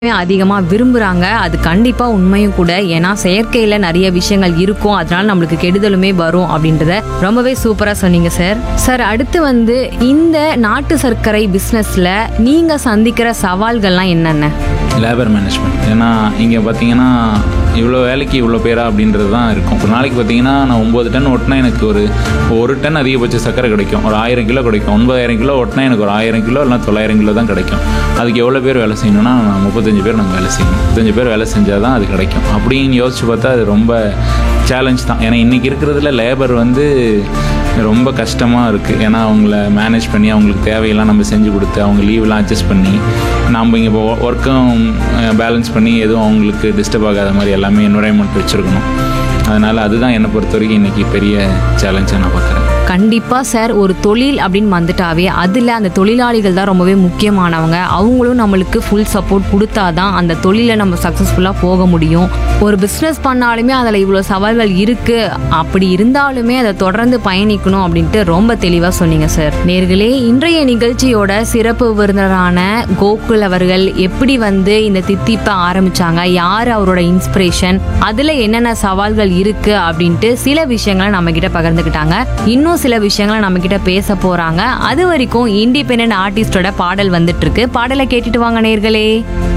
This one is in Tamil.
அதிகமாக விரும்புகிறாங்க அது கண்டிப்பாக உண்மையும் கூட ஏன்னா செயற்கையில் நிறைய விஷயங்கள் இருக்கும் அதனால நம்மளுக்கு கெடுதலுமே வரும் அப்படின்றத ரொம்பவே சூப்பராக சொன்னீங்க சார் சார் அடுத்து வந்து இந்த நாட்டு சர்க்கரை பிஸ்னஸில் நீங்கள் சந்திக்கிற சவால்கள்லாம் என்னென்ன லேபர் மேனேஜ்மெண்ட் ஏன்னா இங்கே பார்த்தீங்கன்னா இவ்வளோ வேலைக்கு இவ்வளோ பேரா அப்படின்றது தான் இருக்கும் ஒரு நாளைக்கு பார்த்தீங்கன்னா நான் ஒம்பது டன் ஓட்டினா எனக்கு ஒரு ஒரு டன் அதிகபட்ச சக்கரை கிடைக்கும் ஒரு ஆயிரம் கிலோ கிடைக்கும் ஒன்பதாயிரம் கிலோ ஓட்டினா எனக்கு ஒரு ஆயிரம் கிலோ இல்லை தொள்ளாயிரம் கிலோ தான் கிடைக்கும் அதுக்கு எவ்வளோ பேர் வேலை செய்யணும்னா நான் முப்பத்தஞ்சு பேர் நாங்கள் வேலை செய்யணும் முப்பத்தஞ்சு பேர் வேலை செஞ்சால் தான் அது கிடைக்கும் அப்படின்னு யோசிச்சு பார்த்தா அது ரொம்ப சேலஞ்ச் தான் ஏன்னா இன்றைக்கி இருக்கிறதுல லேபர் வந்து ரொம்ப கஷ்டமாக இருக்குது ஏன்னா அவங்கள மேனேஜ் பண்ணி அவங்களுக்கு தேவையெல்லாம் நம்ம செஞ்சு கொடுத்து அவங்க லீவ்லாம் அட்ஜஸ்ட் பண்ணி நம்ம இங்கே இப்போ ஒர்க்கும் பேலன்ஸ் பண்ணி எதுவும் அவங்களுக்கு டிஸ்டர்ப் ஆகாத மாதிரி எல்லாமே என்வரான்மெண்ட் வச்சுருக்கணும் அதனால் அதுதான் என்னை பொறுத்த வரைக்கும் இன்றைக்கி பெரிய சேலஞ்சாக நான் பார்க்குறேன் கண்டிப்பாக சார் ஒரு தொழில் அப்படின்னு வந்துட்டாவே அதில் அந்த தொழிலாளிகள் தான் ரொம்பவே முக்கியமானவங்க அவங்களும் நம்மளுக்கு ஃபுல் சப்போர்ட் கொடுத்தாதான் அந்த தொழிலை நம்ம சக்ஸஸ்ஃபுல்லாக போக முடியும் ஒரு பிஸ்னஸ் பண்ணாலுமே அதில் இவ்வளோ சவால்கள் இருக்குது அப்படி இருந்தாலுமே அதை தொடர்ந்து பயணிக்கணும் அப்படின்ட்டு ரொம்ப தெளிவாக சொன்னீங்க சார் நேர்களே இன்றைய நிகழ்ச்சியோட சிறப்பு விருந்தினரான கோகுல் அவர்கள் எப்படி வந்து இந்த தித்திப்பை ஆரம்பிச்சாங்க யார் அவரோட இன்ஸ்பிரேஷன் அதில் என்னென்ன சவால்கள் இருக்கு அப்படின்ட்டு சில விஷயங்களை நம்ம கிட்ட பகிர்ந்துக்கிட்டாங்க இன்னும் சில விஷயங்களை நம்ம கிட்ட பேச போறாங்க அது வரைக்கும் இண்டிபெண்டன்ட் ஆர்டிஸ்டோட பாடல் வந்துட்டு இருக்கு பாடலை கேட்டுட்டு வாங்க நேர்களே